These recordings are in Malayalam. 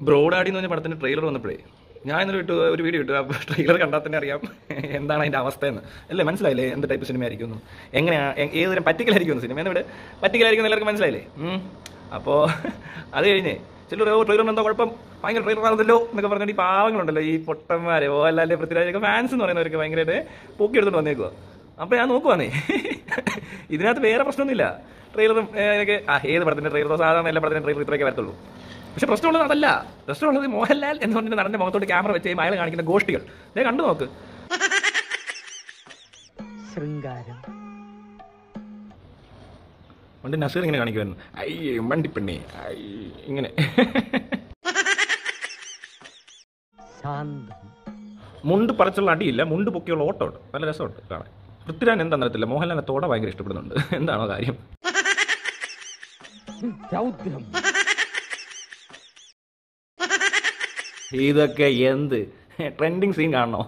ബ്രോഡാഡി എന്ന് പറഞ്ഞ പടത്തിന്റെ ട്രെയിലർ വന്നപ്പോഴേ ഞാൻ ഇന്നലെ ഇട്ടു ഒരു വീഡിയോ ഇട്ടു ആ ട്രെയിലർ കണ്ടാൽ തന്നെ അറിയാം എന്താണ് അതിന്റെ അവസ്ഥയെന്ന് അല്ലേ മനസ്സിലായില്ലേ എന്ത് ടൈപ്പ് സിനിമ ആയിരിക്കും എന്ന് എങ്ങനെയാ എ- ഏത് തരം പറ്റിക്കലായിരിക്കും സിനിമ എന്നിവിടെ പറ്റിക്കലായിരിക്കും എല്ലാവർക്കും മനസ്സിലായില്ലേ ഉം. അപ്പോ അത് കഴിഞ്ഞേ ചിലർ ഓ ട്രെയിലർ എന്തോ കുഴപ്പം ഭയങ്കര ട്രെയിലർ ആണല്ലോ എന്നൊക്കെ പറഞ്ഞിട്ട് ഈ പാവങ്ങളുണ്ടല്ലോ ഈ പൊട്ടന്മാരെ ഓ അല്ലാതെ പൃഥ്വിരാജൊക്കെ ഫാൻസ് എന്ന് പറയുന്നവർക്ക് ഭയങ്കരമായിട്ട് പൊക്കി എടുത്തോണ്ട് വന്നേക്കുക അപ്പൊ ഞാൻ നോക്കുവാന്നേ ഇതിനകത്ത് വേറെ പ്രശ്നമൊന്നുമില്ല ട്രെയിലറും ഒക്കെ ആ ഏത് പടത്തിന്റെ ട്രെയിലറോ സാധാരണ എല്ലാ പടത്തിന്റെ ട്രെയിലർ ഇത്രയൊക്കെ വരത്തുള്ളൂ പക്ഷെ പ്രശ്നമുള്ളത് അതല്ല പ്രശ്നമുള്ളത് മോഹൻലാൽ എന്ന് പറഞ്ഞിട്ട് നടന്റെ മുഖത്തോട്ട് ക്യാമറ വെച്ച് കഴിയുമ്പോൾ അയാൾ കാണിക്കുന്ന ഗോഷ്ടികൾ ദേ കണ്ടു നോക്ക് ശൃംഗാരം പണ്ട് നസീർ ഇങ്ങനെ കാണിക്കുമായിരുന്നു ഐ മണ്ടിപ്പെണ്ണി ഐ ഇങ്ങനെ ശാന്തം മുണ്ട് പറിച്ചുള്ള അടിയില്ല മുണ്ട് പൊക്കിയുള്ള ഓട്ടമുണ്ട് നല്ല രസമുണ്ട് കാണാൻ പൃഥ്വിരാജ് എന്താണെന്ന് അറിയത്തില്ല മോഹൻലാലിനെ തോട ഭയങ്കര ഇഷ്ടപ്പെടുന്നുണ്ട് എന്താണോ കാര്യം രൗദ്രം ഇതൊക്കെ എന്ത് ട്രെൻഡിങ് സീൻ കാണണോ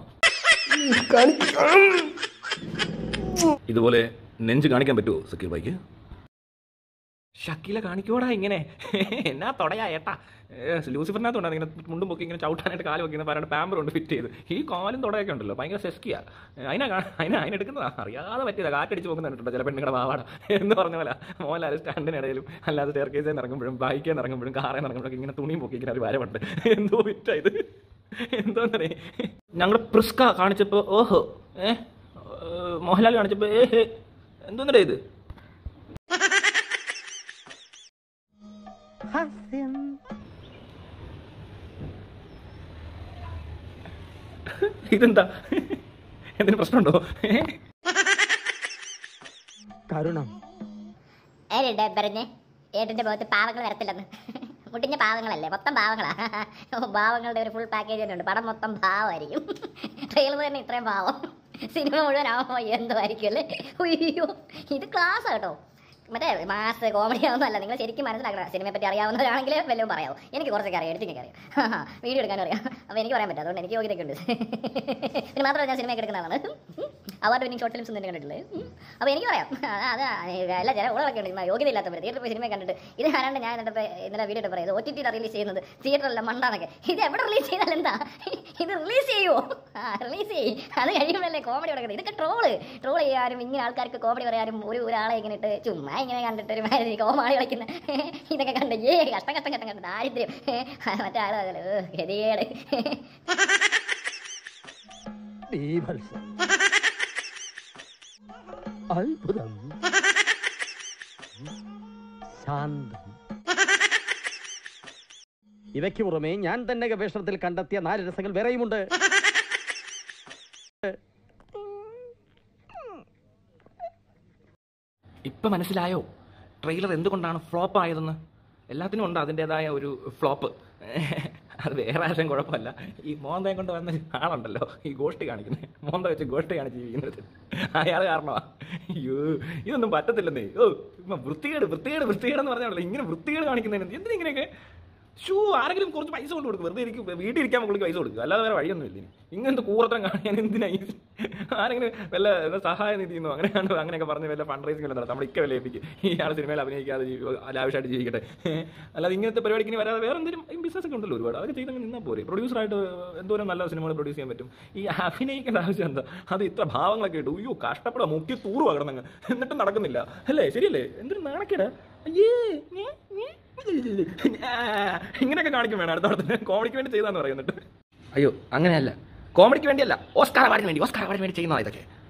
ഇതുപോലെ നെഞ്ച് കാണിക്കാൻ പറ്റുമോ സക്കീർ ബൈക്ക് ഷക്കീല കാണിക്കോടാ ഇങ്ങനെ എന്നാ തൊടയാ ഏട്ടാ ഏ, ലൂസിഫറിനകത്തുണ്ടാണ് ഇങ്ങനെ മുണ്ടും പൊക്കി ഇങ്ങനെ ചവിട്ടാനായിട്ട് കാല് വെക്കുന്ന പറയാണ്ട് പാമ്പർ കൊണ്ട് ഫിറ്റ് ചെയ്ത് ഈ കാലും തുടയൊക്കെ ഉണ്ടല്ലോ ഭയങ്കര സെസ്കിയാ അതിനാ കാ- അതിനാ അതിനെടുക്കുന്നതാ അറിയാതെ പറ്റിയതാ കാറ്റടിച്ച് പോകുന്ന കണ്ടിട്ടുണ്ടോ ചില പെണ്ണുങ്ങളുടെ മാവാട എന്ന് പറഞ്ഞ പോലെ മോഹൻലാൽ സ്റ്റാൻഡിനിടയിലും അല്ലാതെ സ്റ്റെയർ കേസിൽ ഇറങ്ങുമ്പോഴും ബൈക്കിൽ ഇറങ്ങുമ്പോഴും കാറിൽ ഇറങ്ങുമ്പോഴൊക്കെ ഇങ്ങനെ തുണിയും പൊക്കി ഇങ്ങനെ ഒരു വരവുണ്ട് എന്തോ വിറ്റാ ഇത് എന്തോന്നറിയേ ഞങ്ങൾ പ്രിസ്ക കാണിച്ചപ്പോ ഓഹോ ഏ മോഹൻലാൽ കാണിച്ചപ്പോ ഏഹ് എന്തോന്നടേ ഇത് ഹാസ്യം ഇതെന്താ എന്തിനു പ്രശ്നമുണ്ടോ ഏ? കരുണം ഏടെ പറഞ്ഞേ ഏട്ടന്റെ മുഖത്ത് പാവങ്ങൾ വരത്തില്ലെന്ന് മുട്ടിഞ്ഞ പാവങ്ങളല്ലേ മൊത്തം പാവങ്ങളാ ഓ, പാവങ്ങളുടെ ഒരു ഫുൾ പാക്കേജ് തന്നെ ഉണ്ട് പടം മൊത്തം പാവമായിരിക്കും ട്രെയിലർ തന്നെ ഇത്രയും പാവം സിനിമ മുഴുവൻ ആവുമോ എന്തോ ആയിരിക്കും അല്ലേ അയ്യോ ഇത് ക്ലാസ് കേട്ടോ മറ്റേ മാസ് കോമഡി ആവുന്നതല്ല അല്ല നിങ്ങൾ ശരിക്കും മനസ്സിലാക്കണം സിനിമയെ പറ്റി അറിയാവുന്നവരാണെങ്കിൽ വല്ലതും പറയാമോ എനിക്ക് കുറച്ചൊക്കെ അറിയാം എഡിറ്റിംഗ് അറിയാം വീഡിയോ എടുക്കാനും അറിയാം അപ്പോൾ എനിക്ക് പറയാൻ പറ്റും അതുകൊണ്ട് എനിക്ക് യോഗ്യതയൊക്കെ ഉണ്ട് പിന്നെ മാത്രമല്ല ഞാൻ സിനിമയൊക്കെ എടുക്കുന്ന ആളാണ് അവാർഡ് വിന്നിങ് ഷോർട്ട് ഫിലിംസ് ഒന്നും കണ്ടിട്ടില്ലേ അപ്പോൾ എനിക്ക് പറയാം അത് അല്ല ചില ഉള്ളതൊക്കെ ഉണ്ട് ചുമ്മാ യോഗ്യത ഇല്ലാത്തവർ തിയേറ്ററിൽ പോയി സിനിമ കണ്ടിട്ട് ഇത് ആരാണ്ട് ഞാൻ എന്നിട്ട് ഇന്നലെ വീഡിയോ പറയുന്നത് ഒ ടി ടിയിലാണ് റിലീസ് ചെയ്യുന്നത് തിയേറ്ററിലല്ല മണ്ടാന്നൊക്കെ ഇത് എവിടെ റിലീസ് ചെയ്താൽ എന്താ ഇത് റിലീസ് ചെയ്യുമോ ആ റിലീസ് ചെയ്യും അത് കഴിയുമ്പോഴല്ലേ കോമഡി തുടങ്ങുന്നത് ഇതൊക്കെ ട്രോള് ട്രോൾ ചെയ്യാനും ഇങ്ങനെ ആൾക്കാർക്ക് കോമഡി പറയാനും ഒരു ഒരാളെ ഇങ്ങനെ ഇട്ട് ചുമ്മാ ഇങ്ങനെ കണ്ടിട്ട് ഒരു മാതിരി കോമാളി കളിക്കുന്ന ഇതൊക്കെ കണ്ട് ഏ കഷ്ടം കഷ്ടം കഷ്ടം കണ്ട് ദാരിദ്ര്യം മറ്റേ ആള് അതല്ലേ, ഏ, ഗതികേട് ബീഭത്സം അത്ഭുതം ശാന്തം ഇവയ്ക്ക് പുറമെ ഞാൻ തന്നെ ഗവേഷണത്തിൽ കണ്ടെത്തിയ നാല് രസങ്ങൾ വേറെയുമുണ്ട് ഇപ്പൊ മനസ്സിലായോ ട്രെയിലർ എന്തുകൊണ്ടാണ് ഫ്ലോപ്പ് ആയതെന്ന് എല്ലാത്തിനും ഉണ്ട് അതിൻ്റെതായ ഒരു ഫ്ലോപ്പ് അത് വേറെ ആരും കുഴപ്പമല്ല ഈ മോന്തയും കൊണ്ട് വന്ന ആളുണ്ടല്ലോ ഈ ഗോഷ്ടി കാണിക്കുന്നത് മോന്ത വെച്ച് ഗോഷ്ടി കാണിച്ച് ജീവിക്കുന്നത് അയാൾ കാരണമാ അയ്യോ ഇതൊന്നും പറ്റത്തില്ലെന്നേ ഓ ഇമ്മ വൃത്തികേട് വൃത്തികേട് വൃത്തികേടെന്ന് പറഞ്ഞാണല്ലോ ഇങ്ങനെ വൃത്തികേട് കാണിക്കുന്നതിന് എന്തിനാ ഇങ്ങനെയൊക്കെ ഷൂ ആരെങ്കിലും കുറച്ച് പൈസ കൊണ്ട് കൊടുക്കും വെറുതെ ഇരിക്കും വീട്ടിൽ ഇരിക്കാൻ പുള്ളിക്ക് പൈസ കൊടുക്കും അല്ലാതെ വേറെ വഴിയൊന്നും ഇല്ല ഇനി. ഇങ്ങനത്തെ കൂറത്തം കാണിക്കാൻ എന്തിനാ ഈ ആരെങ്കിലും വല്ല വല്ല സഹായ നിധിയെന്നോ അങ്ങനെ കണ്ടോ അങ്ങനെയൊക്കെ പറഞ്ഞ് വല്ല ഫണ്ട് റൈസിംഗ് വല്ലതും നമ്മുടെ ഇക്ക വല്ല ഏൽപ്പിക്കും ഈ ആൾ സിനിമയിൽ അഭിനയിക്കാതെ ജീവി- ലാവിഷായിട്ട് ജീവിക്കട്ടെ അല്ലാതെ ഇങ്ങനത്തെ പരിപാടിക്ക് ഇനി വരാതെ വേറെ എന്തെങ്കിലും ബിസിനസ് ഒക്കെ ഉണ്ടല്ലോ ഒരുപാട് അതൊക്കെ ചെയ്തങ്ങ് നിന്നാൽ പോരെ പ്രൊഡ്യൂസറായിട്ട് എന്തോരം നല്ല സിനിമകൾ പ്രൊഡ്യൂസ് ചെയ്യാൻ പറ്റും ഈ അഭിനയിക്കേണ്ട ആവശ്യം എന്താ അത് ഇത്ര ഭാവങ്ങളൊക്കെ ഇട്ടു അയ്യോ കഷ്ടപ്പെടാം മുക്കി തൂറുവാ കിടന്നങ്ങ് എന്നിട്ടും നടക്കുന്നില്ല അല്ലേ ശരിയല്ലേ എന്തൊരു നാണക്കേടാ അയ്യേ ഞേ, ഞേ. ആ, ഇങ്ങനെയൊക്കെ കാണിക്കും വേണം അടുത്ത അടുത്ത് കോമഡിക്ക് വേണ്ടി ചെയ്താന്ന് പറയുന്നുണ്ട് അയ്യോ അങ്ങനെയല്ല കോമഡിക്ക് വേണ്ടിയല്ല ഓസ്കാർ അവാർഡിന് വേണ്ടി ഓസ്കാർ അവാർഡിന് വേണ്ടി ചെയ്യുന്നതാ ഇതൊക്കെ